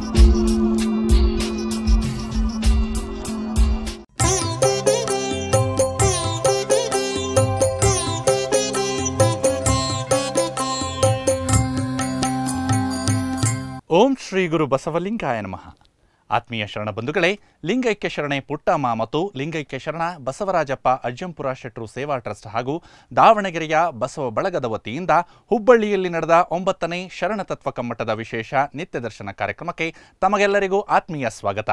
ಓಂ ಶ್ರೀ ಗುರು ಬಸವಲಿಂಗಾಯ ನಮಃ ಆತ್ಮೀಯ ಶರಣ ಬಂಧುಗಳೇ ಲಿಂಗೈಕ್ಯ ಶರಣೆ ಪುಟ್ಟಮ್ಮ ಮತ್ತು ಲಿಂಗೈಕ್ಯ ಶರಣ ಬಸವರಾಜಪ್ಪ ಅಜ್ಜಂಪುರ ಶೆಟ್ರು ಸೇವಾ ಟ್ರಸ್ಟ್ ಹಾಗೂ ದಾವಣಗೆರೆಯ ಬಸವ ಬಳಗದ ವತಿಯಿಂದ ಹುಬ್ಬಳ್ಳಿಯಲ್ಲಿ ನಡೆದ ಒಂಬತ್ತನೇ ಶರಣ ತತ್ವ ಕಮ್ಮಟದ ವಿಶೇಷ ನಿತ್ಯ ದರ್ಶನ ಕಾರ್ಯಕ್ರಮಕ್ಕೆ ತಮಗೆಲ್ಲರಿಗೂ ಆತ್ಮೀಯ ಸ್ವಾಗತ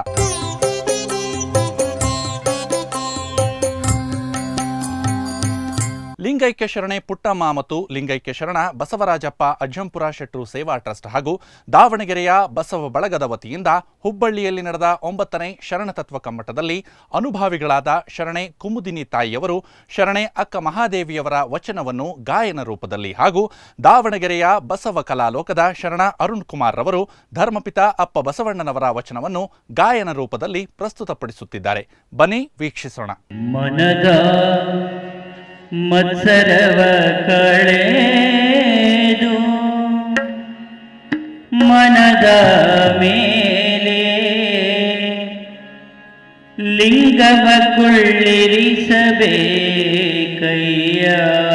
ಲಿಂಗೈಕ್ಯ ಶರಣೆ ಪುಟ್ಟಮ್ಮ ಮತ್ತು ಲಿಂಗೈಕ್ಯ ಶರಣ ಬಸವರಾಜಪ್ಪ ಅಜ್ಜಂಪುರ ಶೆಟ್ರು ಸೇವಾ ಟ್ರಸ್ಟ್ ಹಾಗೂ ದಾವಣಗೆರೆಯ ಬಸವ ಬಳಗದ ವತಿಯಿಂದ ಹುಬ್ಬಳ್ಳಿಯಲ್ಲಿ ನಡೆದ ಒಂಬತ್ತನೇ ಶರಣ ತತ್ವ ಕಮ್ಮಟದಲ್ಲಿ ಅನುಭಾವಿಗಳಾದ ಶರಣೆ ಕುಮುದಿನಿ ತಾಯಿಯವರು ಶರಣೆ ಅಕ್ಕ ಮಹಾದೇವಿಯವರ ವಚನವನ್ನು ಗಾಯನ ರೂಪದಲ್ಲಿ ಹಾಗೂ ದಾವಣಗೆರೆಯ ಬಸವ ಕಲಾಲೋಕದ ಶರಣ ಅರುಣ್ ಕುಮಾರ್ ರವರು ಧರ್ಮಪಿತ ಅಪ್ಪ ಬಸವಣ್ಣನವರ ವಚನವನ್ನು ಗಾಯನ ರೂಪದಲ್ಲಿ ಪ್ರಸ್ತುತಪಡಿಸುತ್ತಿದ್ದಾರೆ ಬನ್ನಿ ವೀಕ್ಷಿಸೋಣ ಮನದ ಮತ್ಸರವ ಕಳೆದು ಮನದ ಮೇಲೆ ಲಿಂಗವ ಕುಳ್ಳಿರಿಸಬೇಕಯ್ಯ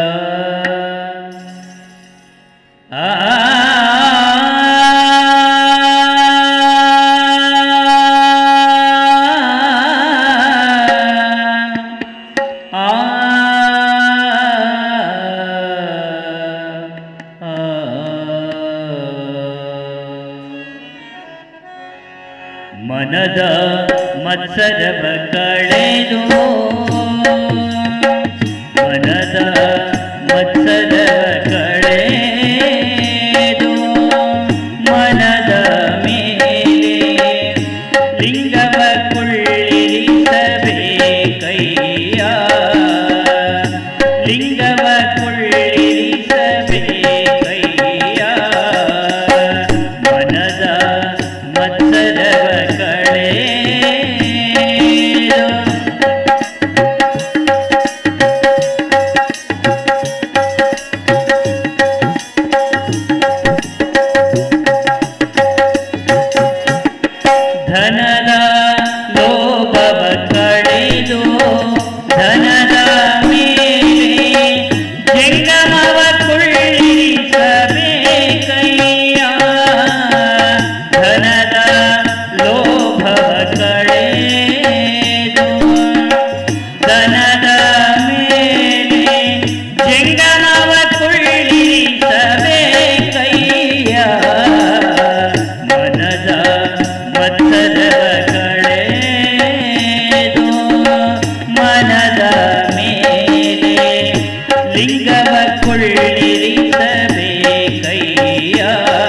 ಆ ಮನದ ಮತ್ಸರವ ಕಳೆದು ಮನದ ಮತ್ಸರವ ಕಳೆದು ಮನದ ಮೇಲೆ ಲಿಂಗವ ಕುಳ್ಳಿರಿಸಬೇಕಯ್ಯ ಲಿಂಗವ ಕುಳ್ಳಿರಿಸಬೇಕಯ್ಯ ಮನದ ಮತ್ಸರವ ಕಳೆದು ಧನದ ಲೋಭವ ಕಳೆದು ಧನದ ಮೇಲೆ ಜಂಗಮವ ಕುಳ್ಳಿರಿಸಬೇಕಯ್ಯ ಧನದ ಲೋಭವ ಕಳೆದು ಧನದ ಮೇಲೆ ಜಂಗಮವ ಕುಳ್ಳಿರಿಸಬೇಕಯ್ಯ ಮನದ ಮತ್ಸರವ ಕಳೆದು ಮನದ ಮೇಲೆ ಲಿಂಗವ ಕುಳ್ಳಿರಿಸಬೇಕಯ್ಯ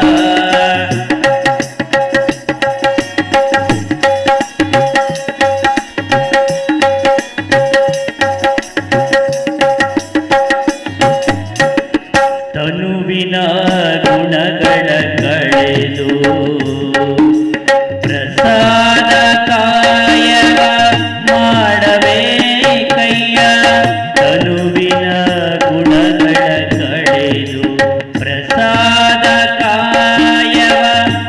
ತನುವಿನ ಗುಣಗಳ ಕಳೆದು ಪ್ರಸಾದ ಕಾಯವ ಮಾಡಬೇಕಯ್ಯ ತನುವಿನ ಗುಣಗಳ ಕಳೆದು ಪ್ರಸಾದ ಕಾಯವ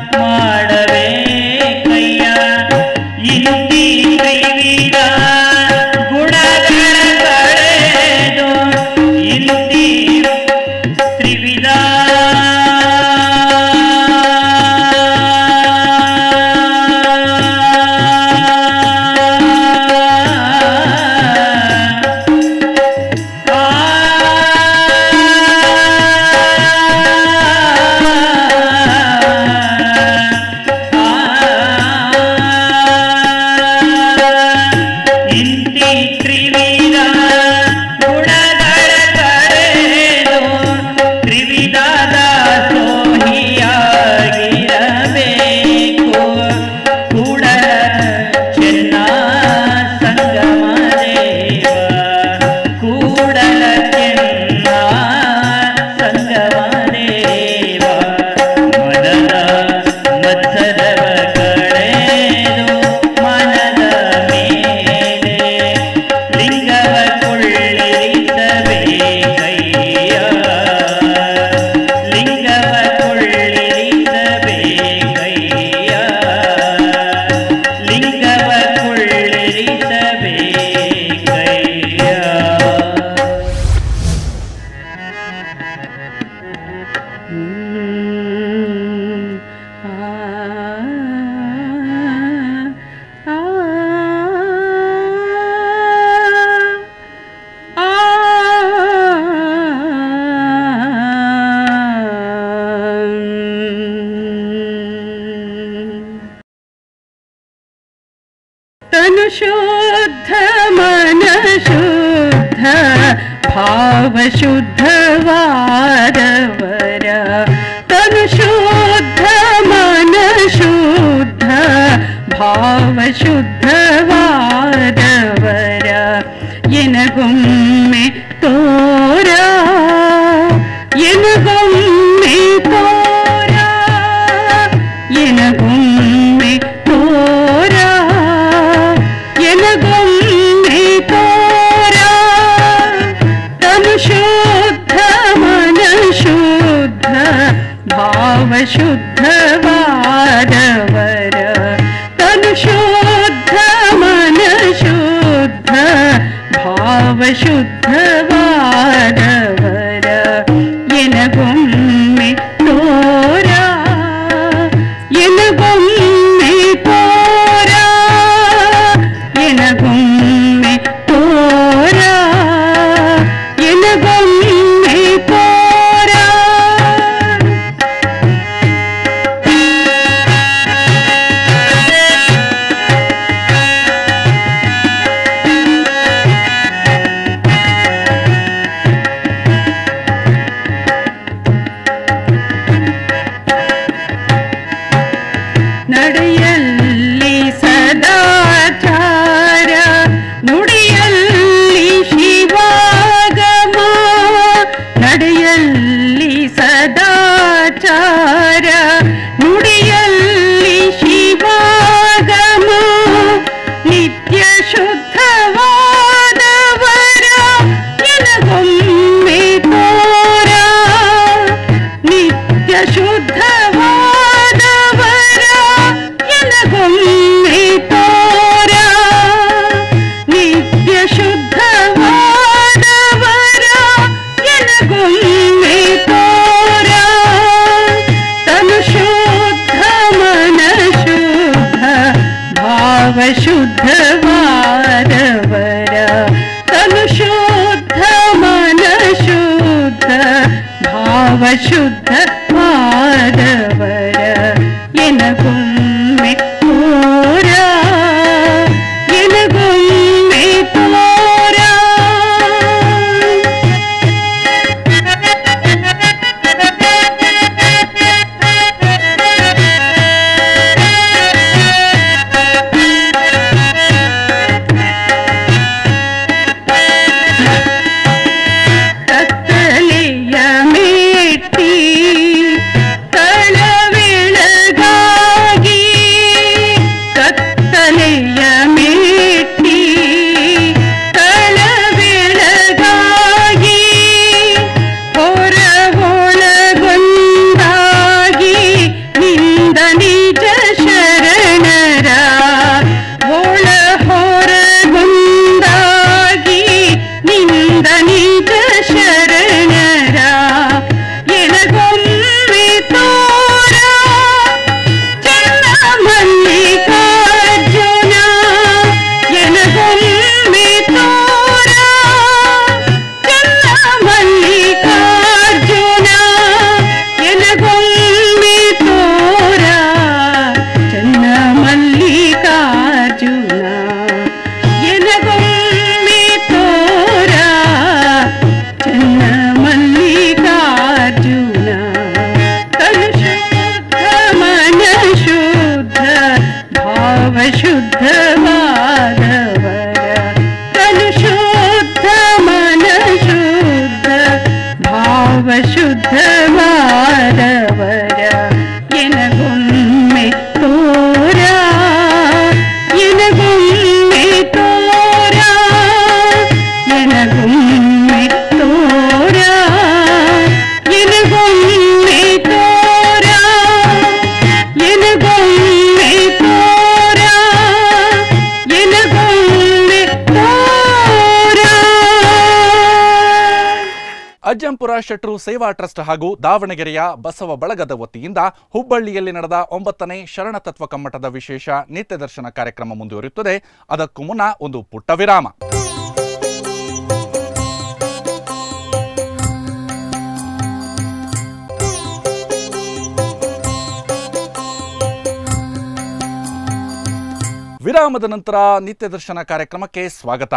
ಮಾಡಬೇಕಯ್ಯ ಇಂದಿ ಕೈವಿದ ಗುಣಗಳ ಕಳೆದು ಇಂದಿ ತ್ರಿವಿಧ ತನು ಶುದ್ಧ ಮನ ಶುದ್ಧ ಭಾವ ಶುದ್ಧವಾದವರ ತನು ಶುದ್ಧ ಮನ ಶುದ್ಧ ಭಾವ ಶುದ್ಧವಾದವರ ಎನಗೊಮ್ಮೆ ತೋರ ಎನಗೊಮ್ಮೆ ತೋರ ಎನಗೊಮ್ಮೆ ತೋರ ಎನಗೊಮ್ಮೆ ತೋರ ತನು ಶುದ್ಧ ಮನ ಶುದ್ಧ ಭಾವ ಶುದ್ಧವಾದವರ ತನು ಶುದ್ಧ ಮನ ಶುದ್ಧ ಭಾವ ಶುದ್ಧವಾದವರ ಎನಗೊಮ್ಮೆ ತೋರ ಎನಗೊಮ್ಮೆ ತೋರ ಎನಗೊಮ್ಮೆ ತೋರ ಎನಗೊಮ್ಮೆ ತೋರ ನಡೆಯಲ್ಲಿ ಸದಾಚಾರ ನುಡಿಯಲ್ಲಿ ಶಿವಾಗಮ ನಡೆಯಲ್ಲಿ ಸದಾಚಾರ ನುಡಿಯಲ್ಲಿ ಶಿವಾಗಮ ನಿತ್ಯ ಶುದ್ಧವಾದವರ ಎನಗೊಮ್ಮೆ ತೋರ ನಿತ್ಯ ಶುದ್ಧವಾದವರ ಎನಗೊಮ್ಮೆ ತೋರ ನಿತ್ಯ ಶುದ್ಧವಾದವರ ಎನಗೊಮ್ಮೆ ತೋರ ತನು ಶುದ್ಧ ಮನ ಶುದ್ಧ ಭಾವ ಶುದ್ಧವಾದವರ ತನು ಶುದ್ಧ ಮನ ಶುದ್ಧ ಭಾವ ಶುದ್ಧವಾದವರ ಎನಗೊಮ್ಮೆ ತೋರ ಎನಗೊಮ್ಮೆ ತೋರ ಕತ್ತಲೆಯ ಮೇಟಿ ತಳವಿಳಗಾಗಿ ಕತ್ತಲೆಯ ಮೇಟಿ ತಳವಿಳಗಾಗಿ ಹೊರ ಒಳಗೊಂದಾಗಿ ನಿಂದ ನಿಜ ಶರಣರ ಒಳ ಹೊರಗೊಂದಾಗಿ ನಿಂದ ನಿಜ ಶರಣರ ಎನಗೊಮ್ಮೆ ತೋರ ಚನ್ನ ಮಲ್ಲಿಕಾರ್ಜುನ ಎನಗೊಮ್ಮೆ ತೋರ ಚನ್ನ ಮಲ್ಲಿಕಾರ್ಜುನ ಎನಗೊಮ್ಮೆ ತೋರ ಚನ್ನ ಮಲ್ಲಿಕಾರ್ಜುನ ಎನಗೊಮ್ಮೆ ತೋರ ಚನ್ನ ಮಲ್ಲಿಕಾರ್ಜುನ ತನು ಶುದ್ಧ ಮನ ಶುದ್ಧ ಭಾವ ಶುದ್ಧವಾದವರ ತನು ಶುದ್ಧ ಮನ ಶುದ್ಧ ಭಾವ ಶುದ್ಧವಾದವರ ಎನಗೊಮ್ಮೆ ತೋರ ಎನಗೊಮ್ಮೆ ತೋರ ಎನಗೊಮ್ಮೆ ತೋರ ಎನಗೊಮ್ಮೆ ತೋರ ಎನಗೊಮ್ಮೆ ತೋರ ಎನಗೊಮ್ಮೆ ತೋರ ಅಜ್ಜಂಪುರ ಶೆಟ್ರು ಸೇವಾ ಟ್ರಸ್ಟ್ ಹಾಗೂ ದಾವಣಗೆರೆಯ ಬಸವ ಬಳಗದ ವತಿಯಿಂದ ಹುಬ್ಬಳ್ಳಿಯಲ್ಲಿ ನಡೆದ ಒಂಬತ್ತನೇ ಶರಣ ತತ್ವ ಕಮ್ಮಟದ ವಿಶೇಷ ನಿತ್ಯ ದರ್ಶನ ಕಾರ್ಯಕ್ರಮ ಮುಂದುವರಿಯುತ್ತದೆ ಅದಕ್ಕೂ ಮುನ್ನ ಒಂದು ಪುಟ್ಟ ವಿರಾಮ ವಿರಾಮದ ನಂತರ ನಿತ್ಯ ದರ್ಶನ ಕಾರ್ಯಕ್ರಮಕ್ಕೆ ಸ್ವಾಗತ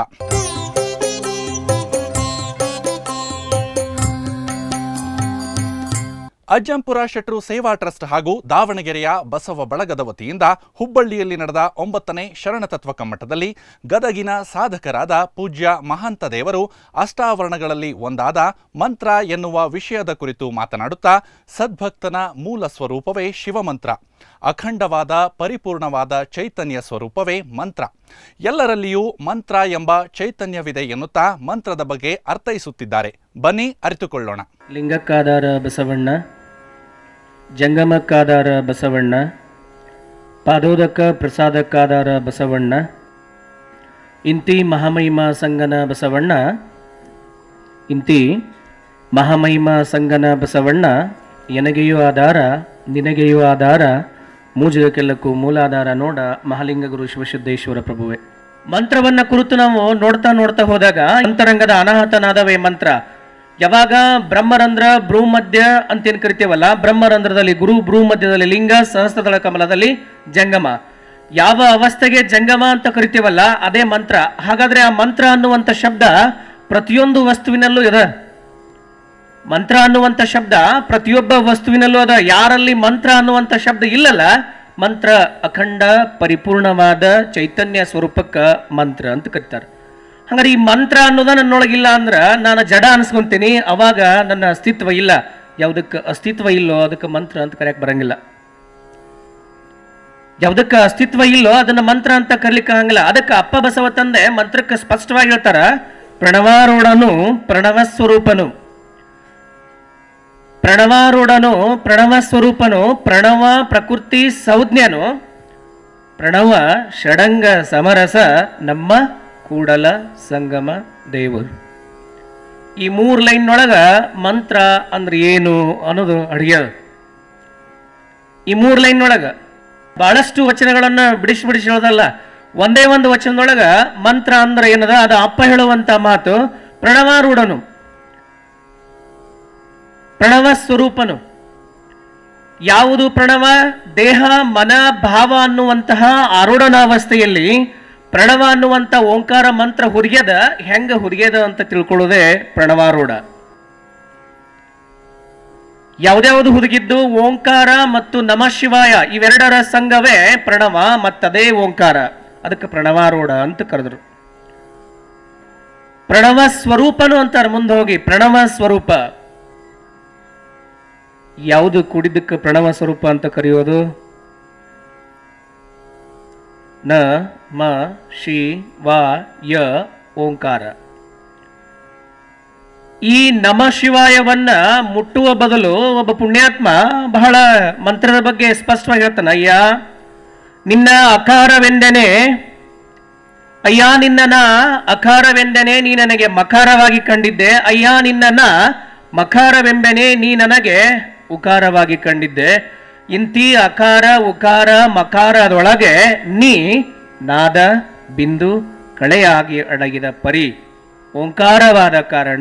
ಅಜ್ಜಂಪುರ ಶೆಟ್ರು ಸೇವಾ ಟ್ರಸ್ಟ್ ಹಾಗೂ ದಾವಣಗೆರೆಯ ಬಸವ ಬಳಗದ ವತಿಯಿಂದ ಹುಬ್ಬಳ್ಳಿಯಲ್ಲಿ ನಡೆದ ಒಂಬತ್ತನೇ ಶರಣತತ್ವ ಕಮ್ಮಟದಲ್ಲಿ ಗದಗಿನ ಸಾಧಕರಾದ ಪೂಜ್ಯ ಮಹಾಂತ ದೇವರು ಅಷ್ಟಾವರಣಗಳಲ್ಲಿ ಒಂದಾದ ಮಂತ್ರ ಎನ್ನುವ ವಿಷಯದ ಕುರಿತು ಮಾತನಾಡುತ್ತಾ ಸದ್ಭಕ್ತನ ಮೂಲ ಸ್ವರೂಪವೇ ಶಿವಮಂತ್ರ ಅಖಂಡವಾದ ಪರಿಪೂರ್ಣವಾದ ಚೈತನ್ಯ ಸ್ವರೂಪವೇ ಮಂತ್ರ ಎಲ್ಲರಲ್ಲಿಯೂ ಮಂತ್ರ ಎಂಬ ಚೈತನ್ಯವಿದೆ ಎನ್ನುತ್ತಾ ಮಂತ್ರದ ಬಗ್ಗೆ ಅರ್ಥೈಸುತ್ತಿದ್ದಾರೆ ಬನ್ನಿ ಅರಿತುಕೊಳ್ಳೋಣ ಲಿಂಗಕ್ಕಾಧಾರ ಬಸವಣ್ಣ ಜಂಗಮಕ್ಕಾಧಾರ ಬಸವಣ್ಣ ಪಾದೋದಕ ಪ್ರಸಾದಕ್ಕಾಧಾರ ಬಸವಣ್ಣ ಇಂತಿ ಮಹಾಮಹಿಮ ಸಂಗನ ಬಸವಣ್ಣ ಇಂತಿ ಮಹಾಮಹಿಮ ಸಂಗನ ಬಸವಣ್ಣ ಎನಗೆಯೂ ಆಧಾರ ನಿನಗೆಯೂ ಆಧಾರ ಮೂಜಗಕ್ಕೆಲ್ಲಕ್ಕೂ ಮೂಲಾಧಾರ ನೋಡ ಮಹಾಲಿಂಗ ಗುರು ಶಿವಶುದ್ಧೇಶ್ವರ ಪ್ರಭುವೆ ಮಂತ್ರವನ್ನ ಕುರಿತು ನಾವು ನೋಡ್ತಾ ನೋಡ್ತಾ ಹೋದಾಗ ಅಂತರಂಗದ ಅನಾಹತನಾದವೇ ಮಂತ್ರ ಯಾವಾಗ ಬ್ರಹ್ಮರಂಧ್ರ ಭ್ರೂಮಧ್ಯ ಅಂತೇನು ಕರಿತೇವಲ್ಲ ಬ್ರಹ್ಮರಂಧ್ರದಲ್ಲಿ ಗುರು ಭ್ರೂಮಧ್ಯದಲ್ಲಿ ಲಿಂಗ ಸಹಸ್ರದಳ ಕಮಲದಲ್ಲಿ ಜಂಗಮ ಯಾವ ಅವಸ್ಥೆಗೆ ಜಂಗಮ ಅಂತ ಕರಿತೇವಲ್ಲ ಅದೇ ಮಂತ್ರ ಹಾಗಾದ್ರೆ ಆ ಮಂತ್ರ ಅನ್ನುವಂಥ ಶಬ್ದ ಪ್ರತಿಯೊಂದು ವಸ್ತುವಿನಲ್ಲೂ ಇದೆ ಮಂತ್ರ ಅನ್ನುವಂಥ ಶಬ್ದ ಪ್ರತಿಯೊಬ್ಬ ವಸ್ತುವಿನಲ್ಲೂ ಅದ ಯಾರಲ್ಲಿ ಮಂತ್ರ ಅನ್ನುವಂಥ ಶಬ್ದ ಇಲ್ಲಲ್ಲ ಮಂತ್ರ ಅಖಂಡ ಪರಿಪೂರ್ಣವಾದ ಚೈತನ್ಯ ಸ್ವರೂಪಕ್ಕ ಮಂತ್ರ ಅಂತ ಕರೀತಾರೆ ಹಂಗಾರೆ ಈ ಮಂತ್ರ ಅನ್ನೋದ ನನ್ನೊಳಗಿಲ್ಲ ಅಂದ್ರ ನಾನು ಜಡ ಅನ್ಸ್ಕೊಂತೀನಿ ಅವಾಗ ನನ್ನ ಅಸ್ತಿತ್ವ ಇಲ್ಲ ಯಾವ್ದಕ್ಕೆ ಅಸ್ತಿತ್ವ ಇಲ್ಲೋ ಅದಕ್ಕೆ ಮಂತ್ರ ಅಂತ ಕರೆಯಕ್ ಬರಂಗಿಲ್ಲ ಯಾವ್ದಕ್ಕೆ ಅಸ್ತಿತ್ವ ಇಲ್ಲೋ ಅದನ್ನ ಮಂತ್ರ ಅಂತ ಕರ್ಲಿಕ್ಕೆ ಆಗಂಗಿಲ್ಲ ಅದಕ್ಕೆ ಅಪ್ಪ ಬಸವ ತಂದೆ ಮಂತ್ರಕ್ಕೆ ಸ್ಪಷ್ಟವಾಗಿ ಹೇಳ್ತಾರ ಪ್ರಣವಾರೂಢನು ಪ್ರಣವ ಸ್ವರೂಪನು ಪ್ರಣವಾರೂಢನು ಪ್ರಣವ ಸ್ವರೂಪನು ಪ್ರಣವ ಪ್ರಕೃತಿ ಸಂಜ್ಞನು ಪ್ರಣವ ಷಡಂಗ ಸಮರಸ ನಮ್ಮ ಕೂಡಲ ಸಂಗಮ ದೇವರು ಈ ಮೂರು ಲೈನ್ ಒಳಗ ಮಂತ್ರ ಅಂದ್ರೆ ಏನು ಅನ್ನೋದು ಅಡಿಯೋದು ಈ ಮೂರು ಲೈನ್ ಒಳಗ ಬಹಳಷ್ಟು ವಚನಗಳನ್ನ ಬಿಡಿಸಿ ಬಿಡಿಸಿ ಹೇಳೋದಲ್ಲ ಒಂದೇ ಒಂದು ವಚನದೊಳಗ ಮಂತ್ರ ಅಂದ್ರೆ ಏನದ ಅದು ಅಪ್ಪ ಹೇಳುವಂತ ಮಾತು ಪ್ರಣವಾರೂಢನು ಪ್ರಣವ ಸ್ವರೂಪನು ಯಾವುದು ಪ್ರಣವ ದೇಹ ಮನ ಭಾವ ಅನ್ನುವಂತಹ ಆರೂಢನಾವಸ್ಥೆಯಲ್ಲಿ ಪ್ರಣವ ಅನ್ನುವಂಥ ಓಂಕಾರ ಮಂತ್ರ ಹುರಿಯದ ಹೆಂಗ ಹುರಿಯದ ಅಂತ ತಿಳ್ಕೊಳ್ಳೋದೇ ಪ್ರಣವಾರೂಢ ಯಾವ್ದ್ಯಾವ್ದು ಹುದುಗಿದ್ದು ಓಂಕಾರ ಮತ್ತು ನಮ ಶಿವಾಯ ಇವೆರಡರ ಸಂಘವೇ ಪ್ರಣವ ಮತ್ತದೇ ಓಂಕಾರ ಅದಕ್ಕೆ ಪ್ರಣವಾರೂಢ ಅಂತ ಕರೆದ್ರು ಪ್ರಣವ ಸ್ವರೂಪನು ಅಂತಾರೆ ಮುಂದೆ ಹೋಗಿ ಪ್ರಣವ ಸ್ವರೂಪ ಯಾವುದು ಕುಡಿದಕ್ಕೆ ಪ್ರಣವ ಸ್ವರೂಪ ಅಂತ ಕರೆಯೋದು ನ ಮ ಶಿ ವ ಯ ಓಂಕಾರ ಈ ನಮ ಶಿವಾಯವನ್ನ ಮುಟ್ಟುವ ಬದಲು ಒಬ್ಬ ಪುಣ್ಯಾತ್ಮ ಬಹಳ ಮಂತ್ರದ ಬಗ್ಗೆ ಸ್ಪಷ್ಟವಾಗಿ ಹೇಳ್ತಾನೆ ಅಯ್ಯ ನಿನ್ನ ಅಕಾರವೆಂದನೆ ಅಯ್ಯ ನಿನ್ನನ ಅಕಾರವೆಂದನೆ ನೀ ನನಗೆ ಮಕಾರವಾಗಿ ಕಂಡಿದ್ದೆ ಅಯ್ಯ ನಿನ್ನನ ಮಕಾರವೆಂಬೆನೆ ನೀ ನನಗೆ ಉಕಾರವಾಗಿ ಕಂಡಿದ್ದೆ ಇಂತಿ ಅಕಾರ ಉಕಾರ ಮಕಾರದೊಳಗೆ ನೀ ನಾದ ಬಿಂದು ಕಳೆಯಾಗಿ ಅಡಗಿದ ಪರಿ ಓಂಕಾರವಾದ ಕಾರಣ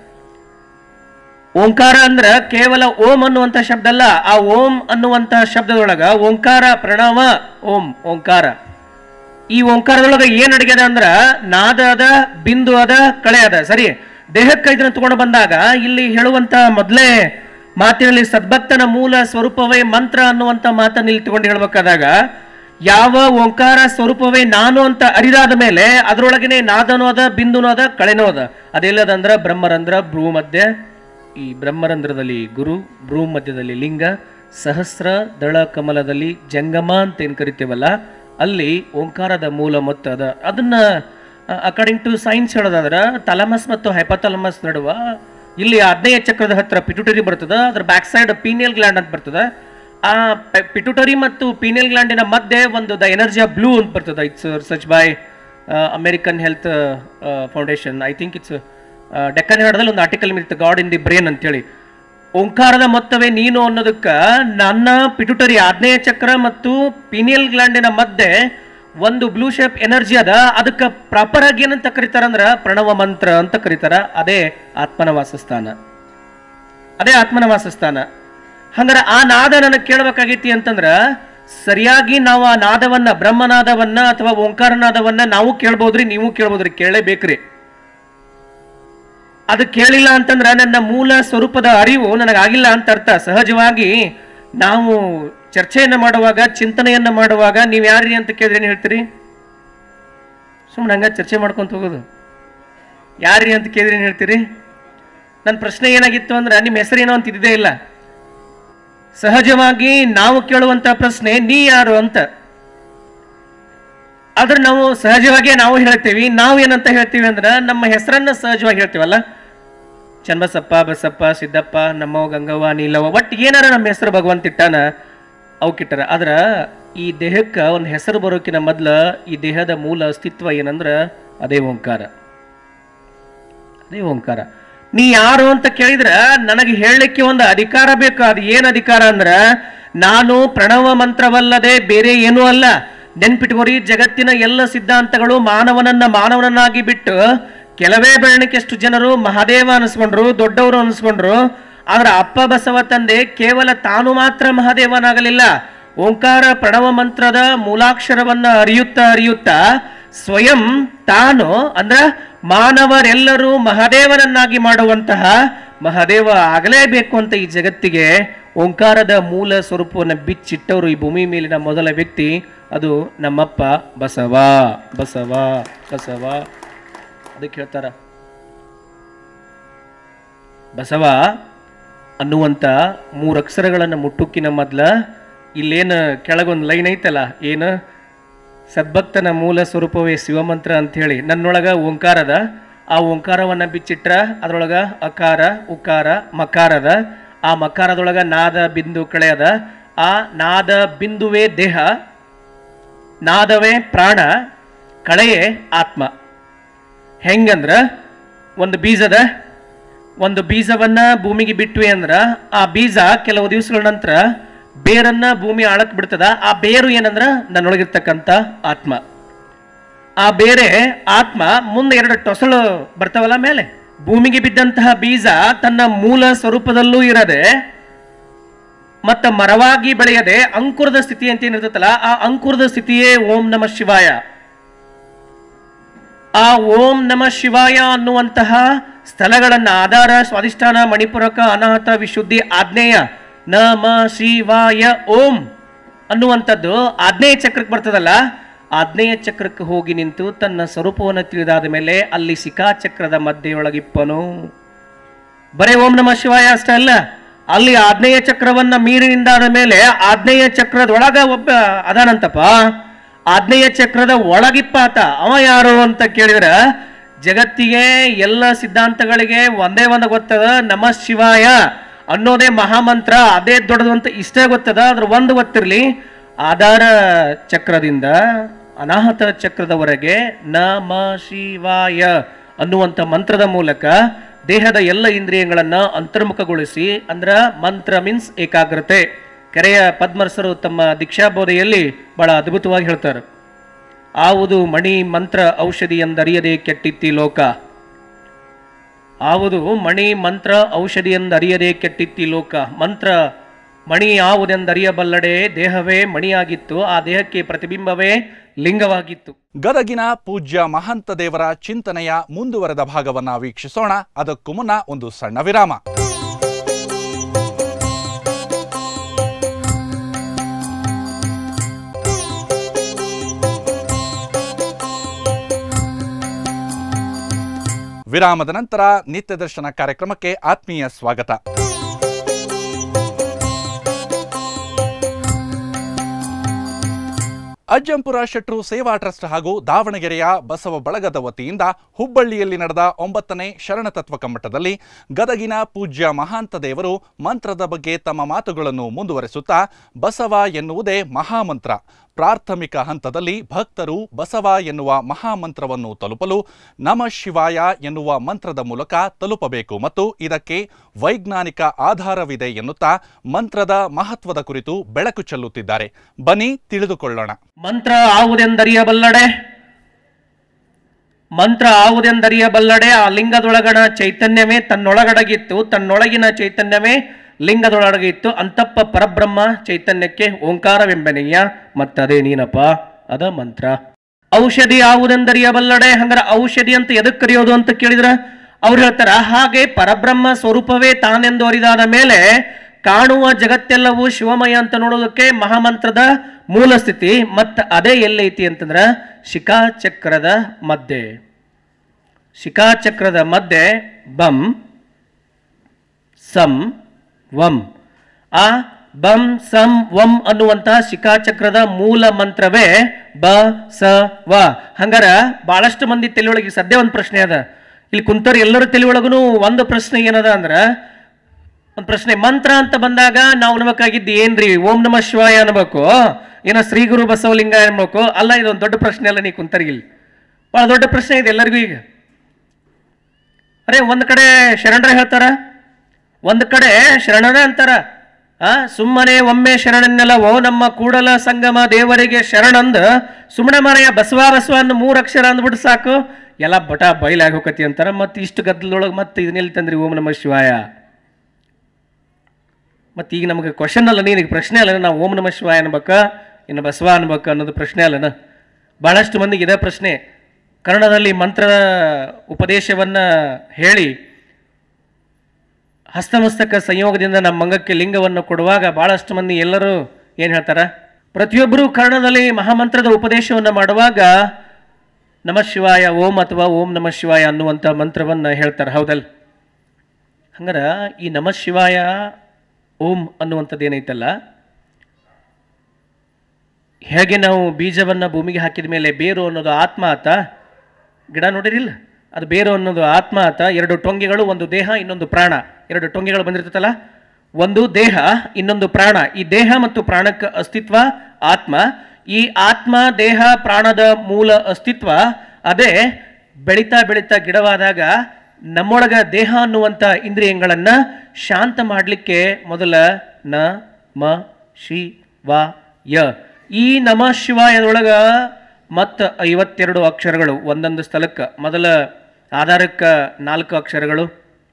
ಓಂಕಾರ ಅಂದ್ರ ಕೇವಲ ಓಂ ಅನ್ನುವಂಥ ಶಬ್ದ ಅಲ್ಲ ಆ ಓಂ ಅನ್ನುವಂಥ ಶಬ್ದದೊಳಗ ಓಂಕಾರ ಪ್ರಣವ ಓಂ ಓಂಕಾರ ಈ ಓಂಕಾರದೊಳಗ ಏನ್ ಅಡಗ್ಯದ ಅಂದ್ರ ನಾದ ಅದ ಬಿಂದು ಅದ ಕಳೆ ಅದ ಸರಿ ದೇಹಕ್ಕೆ ಇದನ್ನ ತಗೊಂಡು ಬಂದಾಗ ಇಲ್ಲಿ ಹೇಳುವಂತ ಮೊದಲೇ ಮಾತಿನಲ್ಲಿ ಸದ್ಭಕ್ತನ ಮೂಲ ಸ್ವರೂಪವೇ ಮಂತ್ರ ಅನ್ನುವಂತ ಮಾತನ್ನ ಇಲ್ಲಿ ತಗೊಂಡು ಹೇಳ್ಬೇಕಾದಾಗ ಯಾವ ಓಂಕಾರ ಸ್ವರೂಪವೇ ನಾನು ಅಂತ ಅರಿದಾದ ಮೇಲೆ ಅದರೊಳಗನೆ ನಾದನೂ ಅದ ಬಿಂದುನೂ ಅದ ಕಳೆನೂ ಅದ ಅದೆಲ್ಲದಂದ್ರ ಬ್ರಹ್ಮರಂಧ್ರ ಭ್ರೂ ಮಧ್ಯ ಈ ಬ್ರಹ್ಮರಂಧ್ರದಲ್ಲಿ ಗುರು ಭ್ರೂ ಮಧ್ಯದಲ್ಲಿ ಲಿಂಗ ಸಹಸ್ರ ದಳ ಕಮಲದಲ್ಲಿ ಜಂಗಮ ಅಂತ ಏನ್ ಕರಿತೇವಲ್ಲ ಅಲ್ಲಿ ಓಂಕಾರದ ಮೂಲ ಮೊತ್ತ ಅದ ಅದನ್ನ ಅಕಾರ್ಡಿಂಗ್ ಟು ಸೈನ್ಸ್ ಹೇಳೋದಾದ್ರ ತಲಮಸ್ ಮತ್ತು ಹೈಪತಲಮಸ್ ನಡುವ ಇಲ್ಲಿ ಆಗ್ನೇಯ ಚಕ್ರದ ಹತ್ರ ಪಿಟ್ಯುಟರಿ ಬರ್ತದ ಅದ್ರ ಬ್ಯಾಕ್ ಸೈಡ್ ಪೀನಿಯಲ್ ಗ್ಲ್ಯಾಂಡ್ ಅಂತ ಬರ್ತದ ಆ ಪಿಟ್ಯುಟರಿ ಮತ್ತು ಪೀನಿಯಲ್ ಗ್ಲ್ಯಾಂಡಿನ ಮಧ್ಯೆ ಒಂದು ದ ಎನರ್ಜಿ ಆಫ್ ಬ್ಲೂ ಅಂತ ಬರ್ತದ it's research by American health foundation I think it's Deccan ಹೆರಡದಲ್ಲಿ ಒಂದು ಆರ್ಟಿಕಲ್ ಇರುತ್ತೆ ಗಾಡ್ ಇನ್ ದಿ ಬ್ರೇನ್ ಅಂತೇಳಿ ಓಂಕಾರದ ಮೊತ್ತವೇ ನೀನು ಅನ್ನೋದಕ್ಕ ನನ್ನ ಪಿಟುಟರಿ ಆಗ್ನೇಯ ಚಕ್ರ ಮತ್ತು ಪಿನಿಯಲ್ ಗ್ಲ್ಯಾಂಡಿನ ಮಧ್ಯೆ ಒಂದು ಬ್ಲೂ ಶೇಪ್ ಎನರ್ಜಿ ಅದ ಅದಕ್ಕೆ ಪ್ರಾಪರ್ ಆಗಿ ಏನಂತ ಕರೀತಾರಂದ್ರ ಪ್ರಣವ ಮಂತ್ರ ಅಂತ ಕರೀತಾರ ಅದೇ ಆತ್ಮನ ವಾಸಸ್ಥಾನ ಅದೇ ಆತ್ಮನ ವಾಸಸ್ಥಾನ ಹಂಗಾರೆ ಆ ನಾದ ನನಗೆ ಕೇಳಬೇಕಾಗೈತಿ ಅಂತಂದ್ರ ಸರಿಯಾಗಿ ನಾವು ಆ ನಾದವನ್ನ ಬ್ರಹ್ಮನಾದವನ್ನ ಅಥವಾ ಓಂಕಾರನಾದವನ್ನ ನಾವು ಕೇಳ್ಬೋದ್ರಿ ನೀವು ಕೇಳ್ಬೋದ್ರಿ ಕೇಳಲೇಬೇಕ್ರಿ ಅದು ಕೇಳಿಲ್ಲ ಅಂತಂದ್ರ ನನ್ನ ಮೂಲ ಸ್ವರೂಪದ ಅರಿವು ನನಗಾಗಿಲ್ಲ ಅಂತ ಅರ್ಥ ಸಹಜವಾಗಿ ನಾವು ಚರ್ಚೆಯನ್ನ ಮಾಡುವಾಗ ಚಿಂತನೆಯನ್ನ ಮಾಡುವಾಗ ನೀವು ಯಾರ್ರಿ ಅಂತ ಕೇಳಿದ್ರೆ ಏನ್ ಹೇಳ್ತೀರಿ ಸುಮ್ಮನೆ ಹಂಗ ಚರ್ಚೆ ಮಾಡ್ಕೊಂತ ಹೋಗೋದು ಯಾರ್ರಿ ಅಂತ ಕೇಳಿದ್ರೆ ಏನ್ ಹೇಳ್ತೀರಿ ನನ್ನ ಪ್ರಶ್ನೆ ಏನಾಗಿತ್ತು ಅಂದ್ರೆ ನಿಮ್ಮ ಹೆಸರೇನೋ ಅಂತ ಇದ್ದೇ ಇಲ್ಲ ಸಹಜವಾಗಿ ನಾವು ಕೇಳುವಂತ ಪ್ರಶ್ನೆ ನೀ ಯಾರು ಅಂತ ಆದ್ರೆ ನಾವು ಸಹಜವಾಗಿ ನಾವು ಹೇಳ್ತೀವಿ ನಾವು ಏನಂತ ಹೇಳ್ತೀವಿ ಅಂದ್ರೆ ನಮ್ಮ ಹೆಸರನ್ನ ಸಹಜವಾಗಿ ಹೇಳ್ತೀವಲ್ಲ ಚನ್ನಬಸಪ್ಪ ಬಸಪ್ಪ ಸಿದ್ದಪ್ಪ ನಮ್ಮವ ಗಂಗವ್ವ ನೀಲವ್ವ ಒಟ್ಟು ಏನಾರ ನಮ್ಮ ಹೆಸರು ಭಗವಂತ ಇಟ್ಟಾನ ಅವಕ್ಕಿಟ್ಟಾರ ಆದ್ರ ಈ ದೇಹಕ್ಕೆ ಒಂದು ಹೆಸರು ಬರೋಕಿನ ಮೊದ್ಲ ಈ ದೇಹದ ಮೂಲ ಅಸ್ತಿತ್ವ ಏನಂದ್ರ ಅದೇ ಓಂಕಾರ ಅದೇ ಓಂಕಾರ ನೀ ಯಾರು ಅಂತ ಕೇಳಿದ್ರ ನನಗೆ ಹೇಳಲಿಕ್ಕೆ ಒಂದು ಅಧಿಕಾರ ಬೇಕು ಅದು ಏನ್ ಅಧಿಕಾರ ಅಂದ್ರ ನಾನು ಪ್ರಣವ ಮಂತ್ರವಲ್ಲದೆ ಬೇರೆ ಏನೂ ಅಲ್ಲ ನೆನ್ಪಿಟ್ಕೋರಿ ಜಗತ್ತಿನ ಎಲ್ಲ ಸಿದ್ಧಾಂತಗಳು ಮಾನವನನ್ನ ಮಾನವನನ್ನಾಗಿ ಬಿಟ್ಟು ಕೆಲವೇ ಬೆಳಣಿಕೆಷ್ಟು ಜನರು ಮಹಾದೇವ ಅನಿಸ್ಕೊಂಡ್ರು ದೊಡ್ಡವರು ಅನಿಸ್ಕೊಂಡ್ರು ಆದ್ರೆ ಅಪ್ಪ ಬಸವ ತಂದೆ ಕೇವಲ ತಾನು ಮಾತ್ರ ಮಹಾದೇವನಾಗಲಿಲ್ಲ ಓಂಕಾರ ಪ್ರಣವ ಮಂತ್ರದ ಮೂಲಾಕ್ಷರವನ್ನ ಅರಿಯುತ್ತಾ ಅರಿಯುತ್ತಾ ಸ್ವಯಂ ತಾನು ಅಂದ್ರ ಮಾನವರೆಲ್ಲರೂ ಮಹಾದೇವನನ್ನಾಗಿ ಮಾಡುವಂತಹ ಮಹಾದೇವ ಆಗಲೇಬೇಕು ಅಂತ ಈ ಜಗತ್ತಿಗೆ ಓಂಕಾರದ ಮೂಲ ಸ್ವರೂಪವನ್ನು ಬಿಚ್ಚಿಟ್ಟವರು ಈ ಭೂಮಿ ಮೇಲಿನ ಮೊದಲ ವ್ಯಕ್ತಿ ಅದು ನಮ್ಮಪ್ಪ ಬಸವ ಬಸವ ಬಸವ ಅದಕ್ಕೆ ಹೇಳ್ತಾರ ಬಸವ ಅನ್ನುವಂಥ ಮೂರು ಅಕ್ಷರಗಳನ್ನು ಮುಟ್ಟುಕ್ಕಿನ ಮೊದ್ಲ ಇಲ್ಲೇನು ಕೆಳಗೊಂದು ಲೈನ್ ಐತಲ್ಲ ಏನು ಸದ್ಭಕ್ತನ ಮೂಲ ಸ್ವರೂಪವೇ ಶಿವಮಂತ್ರ ಅಂಥೇಳಿ ನನ್ನೊಳಗ ಓಂಕಾರದ ಆ ಓಂಕಾರವನ್ನ ಬಿಚ್ಚಿಟ್ರ ಅದ್ರೊಳಗ ಅಕಾರ ಉಕಾರ ಮಕಾರದ ಆ ಮಕಾರದೊಳಗ ನಾದ ಬಿಂದು ಕಳೆಯದ ಆ ನಾದ ಬಿಂದುವೇ ದೇಹ ನಾದವೇ ಪ್ರಾಣ ಕಳೆಯೇ ಆತ್ಮ ಹೆಂಗಂದ್ರ ಒಂದು ಬೀಜದ ಒಂದು ಬೀಜವನ್ನ ಭೂಮಿಗೆ ಬಿಟ್ವಿ ಅಂದ್ರ ಆ ಬೀಜ ಕೆಲವು ದಿವಸಗಳ ನಂತರ ಬೇರನ್ನ ಭೂಮಿ ಆಳಕ್ ಬಿಡ್ತದ ಆ ಬೇರು ಏನಂದ್ರ ನನ್ನೊಳಗಿರ್ತಕ್ಕಂಥ ಆತ್ಮ ಆ ಬೇರೆ ಆತ್ಮ ಮುಂದೆ ಎರಡು ಟೊಸಳು ಬರ್ತಾವಲ್ಲ ಮೇಲೆ ಭೂಮಿಗೆ ಬಿದ್ದಂತಹ ಬೀಜ ತನ್ನ ಮೂಲ ಸ್ವರೂಪದಲ್ಲೂ ಇರದೆ ಮತ್ತ ಮರವಾಗಿ ಬೆಳೆಯದೆ ಅಂಕುರದ ಸ್ಥಿತಿ ಅಂತ ಏನಿರ್ತೈತಲ್ಲ ಆ ಅಂಕುರದ ಸ್ಥಿತಿಯೇ ಓಂ ನಮ ಶಿವಾಯ ಆ ಓಂ ನಮ ಶಿವಾಯ ಅನ್ನುವಂತಹ ಸ್ಥಳಗಳನ್ನ ಆಧಾರ ಸ್ವಾಧಿಷ್ಠಾನ ಮಣಿಪುರಕ ಅನಾಹತ ವಿಶುದ್ಧಿ ಆಜ್ಞೇಯ ನಮ ಶಿವಾಯ ಓಂ ಅನ್ನುವಂಥದ್ದು ಆಜ್ಞೇಯ ಚಕ್ರಕ್ಕೆ ಬರ್ತದಲ್ಲ ಆಜ್ಞೇಯ ಚಕ್ರಕ್ಕೆ ಹೋಗಿ ನಿಂತು ತನ್ನ ಸ್ವರೂಪವನ್ನು ತಿಳಿದಾದ ಮೇಲೆ ಅಲ್ಲಿ ಶಿಖಾಚಕ್ರದ ಮಧ್ಯೆಯೊಳಗಿಪ್ಪನು ಬರೇ ಓಂ ನಮ ಶಿವಾಯ ಅಷ್ಟೇ ಅಲ್ಲ ಅಲ್ಲಿ ಆಜ್ಞೇಯ ಚಕ್ರವನ್ನ ಮೀರಿನಿಂದಾದ ಮೇಲೆ ಆಜ್ಞೇಯ ಚಕ್ರದೊಳಗ ಒಬ್ಬ ಅದಾನಂತಪ್ಪ ಆಜ್ಞೇಯ ಚಕ್ರದ ಒಳಗಿಪ್ಪಾತ ಅವ ಯಾರು ಅಂತ ಕೇಳಿದ್ರ ಜಗತ್ತಿಗೆ ಎಲ್ಲ ಸಿದ್ಧಾಂತಗಳಿಗೆ ಒಂದೇ ಒಂದು ಗೊತ್ತದ ನಮ ಶಿವಾಯ ಅನ್ನೋದೇ ಮಹಾಮಂತ್ರ ಅದೇ ದೊಡ್ಡದು ಅಂತ ಇಷ್ಟೇ ಗೊತ್ತದ ಅದ್ರ ಒಂದು ಗೊತ್ತಿರ್ಲಿ ಆಧಾರ ಚಕ್ರದಿಂದ ಅನಾಹತ ಚಕ್ರದವರೆಗೆ ನಮ ಶಿವಾಯ ಅನ್ನುವಂಥ ಮಂತ್ರದ ಮೂಲಕ ದೇಹದ ಎಲ್ಲ ಇಂದ್ರಿಯಗಳನ್ನ ಅಂತರ್ಮುಖಗೊಳಿಸಿ ಅಂದ್ರ ಮಂತ್ರ ಮೀನ್ಸ್ ಏಕಾಗ್ರತೆ ಕೆರೆಯ ಪದ್ಮರಸರು ತಮ್ಮ ದೀಕ್ಷಾಬೋಧೆಯಲ್ಲಿ ಬಹಳ ಅದ್ಭುತವಾಗಿ ಹೇಳ್ತಾರೆ ಆವುದು ಮಣಿ ಮಂತ್ರ ಔಷಧಿ ಎಂದರಿಯದೆ ಕೆಟ್ಟಿತ್ತಿ ಲೋಕ ಆವುದು ಮಣಿ ಮಂತ್ರ ಔಷಧಿ ಎಂದರಿಯದೆ ಕೆಟ್ಟಿತ್ತಿ ಲೋಕ ಮಂತ್ರ ಮಣಿ ಯಾವುದೆಂದರಿಯಬಲ್ಲಡೆ ದೇಹವೇ ಮಣಿಯಾಗಿತ್ತು ಆ ದೇಹಕ್ಕೆ ಪ್ರತಿಬಿಂಬವೇ ಲಿಂಗವಾಗಿತ್ತು ಗದಗಿನ ಪೂಜ್ಯ ಮಹಂತ ದೇವರ ಚಿಂತನೆಯ ಮುಂದುವರೆದ ಭಾಗವನ್ನ ವೀಕ್ಷಿಸೋಣ ಅದಕ್ಕೂ ಮುನ್ನ ಒಂದು ಸಣ್ಣ ವಿರಾಮ ವಿರಾಮದ ನಂತರ ನಿತ್ಯ ದರ್ಶನ ಕಾರ್ಯಕ್ರಮಕ್ಕೆ ಆತ್ಮೀಯ ಸ್ವಾಗತ ಅಜ್ಜಂಪುರ ಶೆಟ್ರು ಸೇವಾ ಟ್ರಸ್ಟ್ ಹಾಗೂ ದಾವಣಗೆರೆಯ ಬಸವ ಬಳಗದ ವತಿಯಿಂದ ಹುಬ್ಬಳ್ಳಿಯಲ್ಲಿ ನಡೆದ ಒಂಬತ್ತನೇ ಶರಣತತ್ವ ಕಮ್ಮಟದಲ್ಲಿ ಗದಗಿನ ಪೂಜ್ಯ ಮಹಾಂತ ದೇವರು ಮಂತ್ರದ ಬಗ್ಗೆ ತಮ್ಮ ಮಾತುಗಳನ್ನು ಮುಂದುವರೆಸುತ್ತಾ ಬಸವ ಎನ್ನುವುದೇ ಮಹಾಮಂತ್ರ ಪ್ರಾಥಮಿಕ ಹಂತದಲ್ಲಿ ಭಕ್ತರು ಬಸವ ಎನ್ನುವ ಮಹಾಮಂತ್ರವನ್ನು ತಲುಪಲು ನಮ ಶಿವಾಯ ಎನ್ನುವ ಮಂತ್ರದ ಮೂಲಕ ತಲುಪಬೇಕು ಮತ್ತು ಇದಕ್ಕೆ ವೈಜ್ಞಾನಿಕ ಆಧಾರವಿದೆ ಎನ್ನುತ್ತಾ ಮಂತ್ರದ ಮಹತ್ವದ ಕುರಿತು ಬೆಳಕು ಚೆಲ್ಲುತ್ತಿದ್ದಾರೆ ಬನ್ನಿ ತಿಳಿದುಕೊಳ್ಳೋಣ ಮಂತ್ರ ಆವುದೆಂದರಿಯಬಲ್ಲಡೆ ಮಂತ್ರ ಆವುದೆಂದರಿಯಬಲ್ಲಡೆ ಆ ಲಿಂಗದೊಳಗಣ ಚೈತನ್ಯವೇ ತನ್ನೊಳಗಡಗಿತ್ತು ತನ್ನೊಳಗಿನ ಚೈತನ್ಯವೇ ಲಿಂಗದೊಳಗೆ ಇತ್ತು ಅಂತಪ್ಪ ಪರಬ್ರಹ್ಮ ಚೈತನ್ಯಕ್ಕೆ ಓಂಕಾರವೆಂಬನೆಯ ಮತ್ತದೇ ನೀನಪ್ಪ ಅದ ಮಂತ್ರ ಔಷಧಿ ಯಾವುದೆಂದರಿಯಬಲ್ಲಡೆ ಹಂಗಾರ ಔಷಧಿ ಅಂತ ಎದಕ್ ಕರೆಯೋದು ಅಂತ ಕೇಳಿದ್ರ ಅವ್ರು ಹೇಳ್ತಾರ ಹಾಗೆ ಪರಬ್ರಹ್ಮ ಸ್ವರೂಪವೇ ತಾನೆಂದು ಅರಿದಾದ ಮೇಲೆ ಕಾಣುವ ಜಗತ್ತೆಲ್ಲವೂ ಶಿವಮಯ ಅಂತ ನೋಡೋದಕ್ಕೆ ಮಹಾಮಂತ್ರದ ಮೂಲ ಸ್ಥಿತಿ ಮತ್ತ ಅದೇ ಎಲ್ಲೈತಿ ಅಂತಂದ್ರ ಶಿಖಾಚಕ್ರದ ಮಧ್ಯೆ ಶಿಖಾಚಕ್ರದ ಮಧ್ಯೆ ಬಂ ಸಂ ವಂ ಆ ಬಂ ಸಂ ವಂ ಅನ್ನುವಂತಹ ಶಿಖಾಚಕ್ರದ ಮೂಲ ಮಂತ್ರವೇ ಬ ಸ ವ ಹಂಗಾರ ಬಹಳಷ್ಟು ಮಂದಿ ತಲೆಯೊಳಗೆ ಈಗ ಸದ್ಯ ಒಂದು ಪ್ರಶ್ನೆ ಅದ ಇಲ್ಲಿ ಕುಂತವ್ರು ಎಲ್ಲರ ತಲೆಯೊಳಗೂ ಒಂದು ಪ್ರಶ್ನೆ ಏನದ ಅಂದ್ರ ಒಂದು ಪ್ರಶ್ನೆ ಮಂತ್ರ ಅಂತ ಬಂದಾಗ ನಾವು ಅನ್ಬೇಕಾಗಿದ್ದು ಏನ್ರಿ ಓಂ ನಮ ಶಿವಾಯ ಅನ್ಬೇಕು ಏನೋ ಶ್ರೀ ಗುರು ಬಸವಲಿಂಗ ಅನ್ಬೇಕು ಅಲ್ಲ ಇದೊಂದು ದೊಡ್ಡ ಪ್ರಶ್ನೆ ಅಲ್ಲ ನೀ ಕುಂತರ್ಗಿಲ್ ಬಹಳ ದೊಡ್ಡ ಪ್ರಶ್ನೆ ಇದೆ ಎಲ್ಲರಿಗೂ ಈಗ ಅರೆ ಒಂದ್ ಕಡೆ ಶರಣರ ಹೇಳ್ತಾರ ಒಂದ್ ಕಡೆ ಶರಣರ ಅಂತಾರ ಆ ಸುಮ್ಮನೆ ಒಮ್ಮೆ ಶರಣನ್ನೆಲ್ಲವೋ ನಮ್ಮ ಕೂಡಲ ಸಂಗಮ ದೇವರಿಗೆ ಶರಣಂದ ಸುಮ್ಮನೆ ಮನೆಯ ಬಸವ ಬಸವ ಅಂದ್ ಮೂರ್ ಅಕ್ಷರ ಅಂದ್ಬಿಟ್ಟು ಸಾಕು ಎಲ್ಲ ಬಟ ಬಯಲಾಗಿ ಹೋಗತಿ ಅಂತಾರ ಮತ್ತೆ ಇಷ್ಟು ಗದ್ದಲೊಳಗೆ ಮತ್ತೆ ಇದನ್ನೆಲ್ಲಿ ತಂದ್ರಿ ಓಂ ನಮ ಶಿವಾಯ ಮತ್ತೆ ಈಗ ನಮಗೆ ಕ್ವಶನ್ ಅಲ್ಲ ನೀನು ಪ್ರಶ್ನೆ ಅಲ್ಲ ನಾವು ಓಂ ನಮ ಶಿವಾಯ ಅನ್ಬೇಕ ಇನ್ನು ಬಸವ ಅನ್ಬೇಕ ಅನ್ನೋದು ಪ್ರಶ್ನೆ ಅಲ್ಲನ ಬಹಳಷ್ಟು ಮಂದಿಗೆ ಇದೇ ಪ್ರಶ್ನೆ ಕನ್ನಡದಲ್ಲಿ ಮಂತ್ರ ಉಪದೇಶವನ್ನ ಹೇಳಿ ಹಸ್ತಮಸ್ತಕ ಸಂಯೋಗದಿಂದ ನಮ್ಮ ಮಂಗಕ್ಕೆ ಲಿಂಗವನ್ನು ಕೊಡುವಾಗ ಬಹಳಷ್ಟು ಮಂದಿ ಎಲ್ಲರೂ ಏನು ಹೇಳ್ತಾರ ಪ್ರತಿಯೊಬ್ಬರು ಕನ್ನಡದಲ್ಲಿ ಮಹಾಮಂತ್ರದ ಉಪದೇಶವನ್ನು ಮಾಡುವಾಗ ನಮ ಶಿವಾಯ ಓಂ ಅಥವಾ ಓಂ ನಮ ಶಿವಾಯ ಅನ್ನುವಂಥ ಮಂತ್ರವನ್ನು ಹೇಳ್ತಾರೆ ಹೌದಲ್ ಹಂಗಾರ ಈ ನಮ ಶಿವಾಯ ಓಂ ಅನ್ನುವಂಥದ್ದು ಏನೈತಲ್ಲ ಹೇಗೆ ನಾವು ಬೀಜವನ್ನು ಭೂಮಿಗೆ ಹಾಕಿದ ಮೇಲೆ ಬೇರು ಅನ್ನೋದು ಆತ್ಮ ಆತ ಗಿಡ ನೋಡಿರಿಲ್ಲ ಅದು ಬೇರು ಅನ್ನೋದು ಆತ್ಮ ಆತ ಎರಡು ಟೊಂಗೆಗಳು ಒಂದು ದೇಹ ಇನ್ನೊಂದು ಪ್ರಾಣ ಎರಡು ಟೊಂಗೆಗಳು ಬಂದಿರ್ತೈತಲ್ಲ ಒಂದು ದೇಹ ಇನ್ನೊಂದು ಪ್ರಾಣ ಈ ದೇಹ ಮತ್ತು ಪ್ರಾಣಕ್ಕೆ ಅಸ್ತಿತ್ವ ಆತ್ಮ ಈ ಆತ್ಮ ದೇಹ ಪ್ರಾಣದ ಮೂಲ ಅಸ್ತಿತ್ವ ಅದೇ ಬೆಳೀತಾ ಬೆಳೀತಾ ಗಿಡವಾದಾಗ ನಮ್ಮೊಳಗ ದೇಹ ಅನ್ನುವಂಥ ಇಂದ್ರಿಯಗಳನ್ನ ಶಾಂತ ಮಾಡಲಿಕ್ಕೆ ಮೊದಲ ನ ಮ ಶಿ ವ ಯ ಈ ನಮ ಶಿವಾಯದೊಳಗ ಮತ್ತ ಐವತ್ತೆರಡು ಅಕ್ಷರಗಳು ಒಂದೊಂದು ಸ್ಥಳಕ್ಕೆ ಮೊದಲ ಆಧಾರಕ್ಕೆ ನಾಲ್ಕು ಅಕ್ಷರಗಳು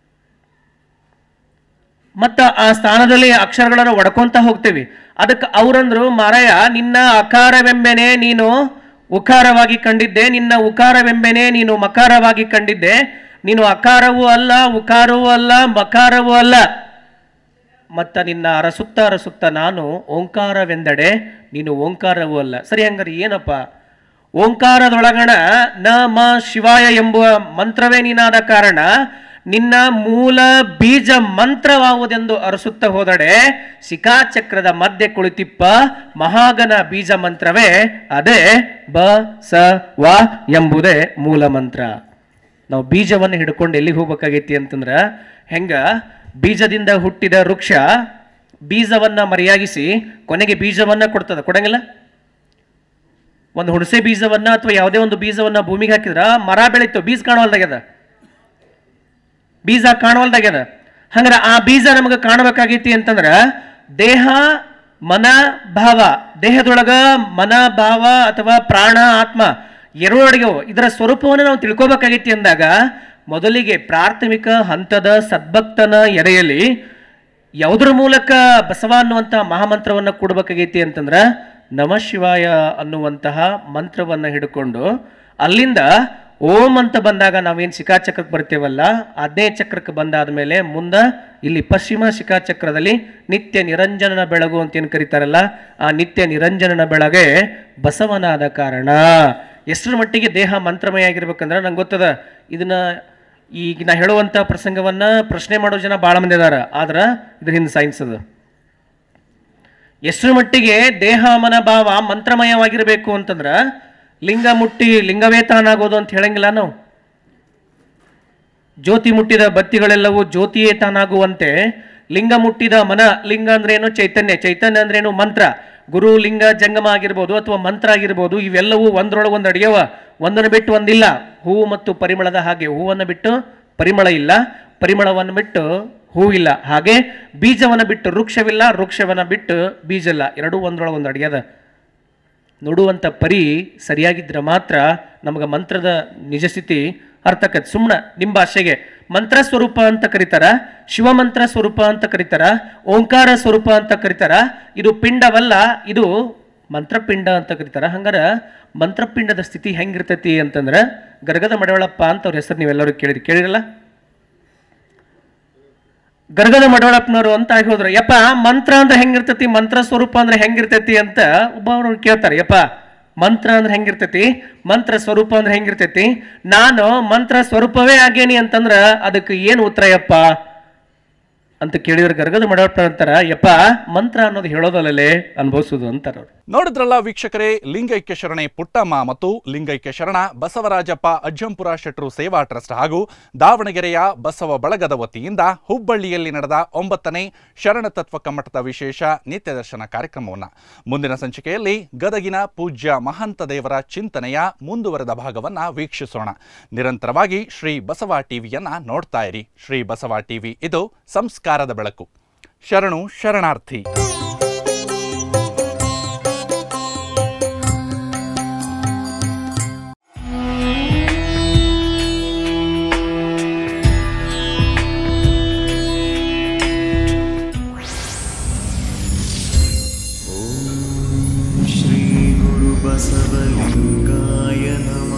ಮತ್ತ ಆ ಸ್ಥಾನದಲ್ಲಿ ಅಕ್ಷರಗಳನ್ನು ಒಡ್ಕೊಂತ ಹೋಗ್ತೇವೆ ಅದಕ್ಕೆ ಅವರಂದ್ರು ಮಾರಾಯ ನಿನ್ನ ಅಕಾರವೆಂಬೆನೆ ನೀನು ಉಕಾರವಾಗಿ ಕಂಡಿದ್ದೆ ನಿನ್ನ ಉಕಾರವೆಂಬೆನೆ ನೀನು ಮಕಾರವಾಗಿ ಕಂಡಿದ್ದೆ ನೀನು ಅಕಾರವೂ ಅಲ್ಲ ಉಕಾರವೂ ಅಲ್ಲ ಮಕಾರವೂ ಅಲ್ಲ ಮತ್ತ ನಿನ್ನ ಅರಸುತ್ತ ಅರಸುತ್ತ ನಾನು ಓಂಕಾರವೆಂದಡೆ ನೀನು ಓಂಕಾರವೂ ಅಲ್ಲ ಸರಿ ಹಂಗಾರೆ ಏನಪ್ಪ ಓಂಕಾರದೊಳಗಣ ನ ಮ ಶಿವಾಯ ಎಂಬುವ ಮಂತ್ರವೇ ನೀನಾದ ಕಾರಣ ನಿನ್ನ ಮೂಲ ಬೀಜ ಮಂತ್ರವಾವುದೆಂದು ಅರಸುತ್ತ ಹೋದಡೆ ಶಿಖಾಚಕ್ರದ ಮಧ್ಯೆ ಕುಳಿತಿಪ್ಪ ಮಹಾಗನ ಬೀಜ ಮಂತ್ರವೇ ಅದೇ ಬ ಸ ವ ಎಂಬುದೇ ಮೂಲ ಮಂತ್ರ ನಾವು ಬೀಜವನ್ನು ಹಿಡ್ಕೊಂಡು ಎಲ್ಲಿಗೆ ಹೋಗ್ಬೇಕಾಗೈತಿ ಅಂತಂದ್ರ ಹೆಂಗ ಬೀಜದಿಂದ ಹುಟ್ಟಿದ ವೃಕ್ಷ ಬೀಜವನ್ನ ಮರೆಯಾಗಿಸಿ ಕೊನೆಗೆ ಬೀಜವನ್ನ ಕೊಡ್ತದ ಕೊಡಂಗಿಲ್ಲ ಒಂದು ಹುಣಸೆ ಬೀಜವನ್ನ ಅಥವಾ ಯಾವುದೇ ಒಂದು ಬೀಜವನ್ನ ಭೂಮಿಗೆ ಹಾಕಿದ್ರ ಮರ ಬೆಳೀತು ಬೀಜ ಕಾಣವಲ್ದಾಗ್ಯದ ಬೀಜ ಕಾಣವಲ್ದಾಗ್ಯದ ಹಂಗಾರ ಆ ಬೀಜ ನಮಗೆ ಕಾಣಬೇಕಾಗೈತಿ ಅಂತಂದ್ರ ದೇಹ ಮನ ಭಾವ ದೇಹದೊಳಗ ಮನ ಭಾವ ಅಥವಾ ಪ್ರಾಣ ಆತ್ಮ ಎರಡೊಳಗೆ ಇದರ ಸ್ವರೂಪವನ್ನು ನಾವು ತಿಳ್ಕೊಬೇಕಾಗೈತಿ ಅಂದಾಗ ಮೊದಲಿಗೆ ಪ್ರಾಥಮಿಕ ಹಂತದ ಸದ್ಭಕ್ತನ ಎಡೆಯಲ್ಲಿ ಯಾವುದರ ಮೂಲಕ ಬಸವ ಅನ್ನುವಂಥ ಮಹಾಮಂತ್ರವನ್ನು ಕೊಡಬೇಕಾಗೈತಿ ಅಂತಂದ್ರ ನಮ ಶಿವಾಯ ಅನ್ನುವಂತಹ ಮಂತ್ರವನ್ನು ಹಿಡ್ಕೊಂಡು ಅಲ್ಲಿಂದ ಓಂ ಅಂತ ಬಂದಾಗ ನಾವೇನು ಶಿಖಾಚಕ್ರಕ್ಕೆ ಬರ್ತೇವಲ್ಲ ಅದೇ ಚಕ್ರಕ್ಕೆ ಬಂದಾದ ಮೇಲೆ ಮುಂದ ಇಲ್ಲಿ ಪಶ್ಚಿಮ ಶಿಖಾಚಕ್ರದಲ್ಲಿ ನಿತ್ಯ ನಿರಂಜನನ ಬೆಳಗು ಅಂತ ಏನು ಕರೀತಾರಲ್ಲ ಆ ನಿತ್ಯ ನಿರಂಜನನ ಬೆಳಗ್ಗೆ ಬಸವನಾದ ಕಾರಣ ಎಷ್ಟರ ಮಟ್ಟಿಗೆ ದೇಹ ಮಂತ್ರಮಯ ಆಗಿರ್ಬೇಕಂದ್ರೆ ನಂಗೆ ಗೊತ್ತದ ಇದನ್ನ ಈಗ ನಾ ಹೇಳುವಂಥ ಪ್ರಸಂಗವನ್ನ ಪ್ರಶ್ನೆ ಮಾಡೋ ಜನ ಭಾಳ ಮಂದಿ ಅದಾರ ಆದ್ರೆ ಇದ್ರ ಹಿಂದೆ ಸೈನ್ಸ್ ಅದ ಎಷ್ಟರ ಮಟ್ಟಿಗೆ ದೇಹ ಮನ ಭಾವ ಮಂತ್ರಮಯವಾಗಿರಬೇಕು ಅಂತಂದ್ರ ಲಿಂಗ ಮುಟ್ಟಿ ಲಿಂಗವೇ ತಾನಾಗೋದು ಅಂತ ಹೇಳಂಗಿಲ್ಲ ನಾವು ಜ್ಯೋತಿ ಮುಟ್ಟಿದ ಬತ್ತಿಗಳೆಲ್ಲವೂ ಜ್ಯೋತಿಯೇ ತಾನಾಗುವಂತೆ ಲಿಂಗ ಮುಟ್ಟಿದ ಮನ ಲಿಂಗ ಅಂದ್ರೇನು ಚೈತನ್ಯ ಚೈತನ್ಯ ಅಂದ್ರೇನು ಮಂತ್ರ ಗುರು ಲಿಂಗ ಜಂಗಮ ಆಗಿರ್ಬೋದು ಅಥವಾ ಮಂತ್ರ ಆಗಿರ್ಬೋದು ಇವೆಲ್ಲವೂ ಒಂದರೊಳಗೆ ಒಂದು ಅಡಿಯವ ಒಂದನ್ನು ಬಿಟ್ಟು ಒಂದಿಲ್ಲ ಹೂವು ಮತ್ತು ಪರಿಮಳದ ಹಾಗೆ ಹೂವನ್ನು ಬಿಟ್ಟು ಪರಿಮಳ ಇಲ್ಲ ಪರಿಮಳವನ್ನು ಬಿಟ್ಟು ಹೂವಿಲ್ಲ ಹಾಗೆ ಬೀಜವನ್ನು ಬಿಟ್ಟು ವೃಕ್ಷವಿಲ್ಲ ವೃಕ್ಷವನ್ನು ಬಿಟ್ಟು ಬೀಜ ಇಲ್ಲ ಎರಡೂ ಒಂದರೊಳಗೆ ಒಂದು ಅಡಿಯದ ನೋಡುವಂಥ ಪರಿ ಸರಿಯಾಗಿದ್ದರೆ ಮಾತ್ರ ನಮಗೆ ಮಂತ್ರದ ನಿಜಸ್ಥಿತಿ ಅರ್ಥಕತ್ ಸುಮ್ನ ನಿಮ್ಮ ಭಾಷೆಗೆ ಮಂತ್ರ ಸ್ವರೂಪ ಅಂತ ಕರೀತಾರ ಶಿವಮಂತ್ರ ಸ್ವರೂಪ ಅಂತ ಕರೀತಾರ ಓಂಕಾರ ಸ್ವರೂಪ ಅಂತ ಕರೀತಾರ ಇದು ಪಿಂಡವಲ್ಲ ಇದು ಮಂತ್ರಪಿಂಡ ಅಂತ ಕರೀತಾರ ಹಂಗಾರ ಮಂತ್ರಪಿಂಡದ ಸ್ಥಿತಿ ಹೆಂಗಿರ್ತೈತಿ ಅಂತಂದ್ರ ಗರ್ಗದ ಮಡವಳಪ್ಪ ಅಂತ ಅವ್ರ ಹೆಸರು ನೀವೆಲ್ಲರೂ ಕೇಳಿರಿ ಕೇಳಿರಲ್ಲ ಗರ್ಗದ ಮಡವಳಪ್ಪನವರು ಅಂತ ಆಗಿ ಹೋದ್ರು ಯಪ್ಪ ಮಂತ್ರ ಅಂದ್ರೆ ಹೆಂಗಿರ್ತೈತಿ ಮಂತ್ರ ಸ್ವರೂಪ ಅಂದ್ರೆ ಹೆಂಗಿರ್ತೈತಿ ಅಂತ ಒಬ್ಬರು ಕೇಳ್ತಾರೆ ಯಪ್ಪ ಮಂತ್ರ ಅಂದ್ರೆ ಹೆಂಗಿರ್ತೈತಿ ಮಂತ್ರ ಸ್ವರೂಪ ಅಂದ್ರೆ ಹೆಂಗಿರ್ತೈತಿ ನಾನು ಮಂತ್ರ ಸ್ವರೂಪವೇ ಆಗೇನಿ ಅಂತಂದ್ರ ಅದಕ್ಕೆ ಏನು ಉತ್ತರ ಯಪ್ಪ ಅಂತ ಕೇಳಿದ್ರೆ ಗರ್ಗದ ಮಡವಳಪ್ಪ ಅಂತಾರ ಯಪ್ಪ ಮಂತ್ರ ಅನ್ನೋದು ಹೇಳೋದಲ್ಲೇ ಅನುಭವಿಸೋದು ಅಂತಾರ ಅವ್ರು ನೋಡಿದ್ರಲ್ಲ ವೀಕ್ಷಕರೇ ಲಿಂಗೈಕ್ಯ ಶರಣೆ ಪುಟ್ಟಮ್ಮ ಮತ್ತು ಲಿಂಗೈಕ್ಯ ಶರಣ ಬಸವರಾಜಪ್ಪ ಅಜ್ಜಂಪುರ ಶೆಟ್ರು ಸೇವಾ ಟ್ರಸ್ಟ್ ಹಾಗೂ ದಾವಣಗೆರೆಯ ಬಸವ ಬಳಗದ ವತಿಯಿಂದ ಹುಬ್ಬಳ್ಳಿಯಲ್ಲಿ ನಡೆದ ಒಂಬತ್ತನೇ ಶರಣ ತತ್ವ ಕಮ್ಮಟದ ವಿಶೇಷ ನಿತ್ಯ ದರ್ಶನ ಕಾರ್ಯಕ್ರಮವನ್ನು ಮುಂದಿನ ಸಂಚಿಕೆಯಲ್ಲಿ ಗದಗಿನ ಪೂಜ್ಯ ಮಹಂತ ದೇವರ ಚಿಂತನೆಯ ಮುಂದುವರೆದ ಭಾಗವನ್ನ ವೀಕ್ಷಿಸೋಣ ನಿರಂತರವಾಗಿ ಶ್ರೀ ಬಸವ ಟಿವಿಯನ್ನ ನೋಡ್ತಾ ಇರಿ ಶ್ರೀ ಬಸವ ಟಿವಿ ಇದು ಸಂಸ್ಕಾರದ ಬೆಳಕು ಶರಣು ಶರಣಾರ್ಥಿ श्रीगुरुबसवलिङ्गाय नमः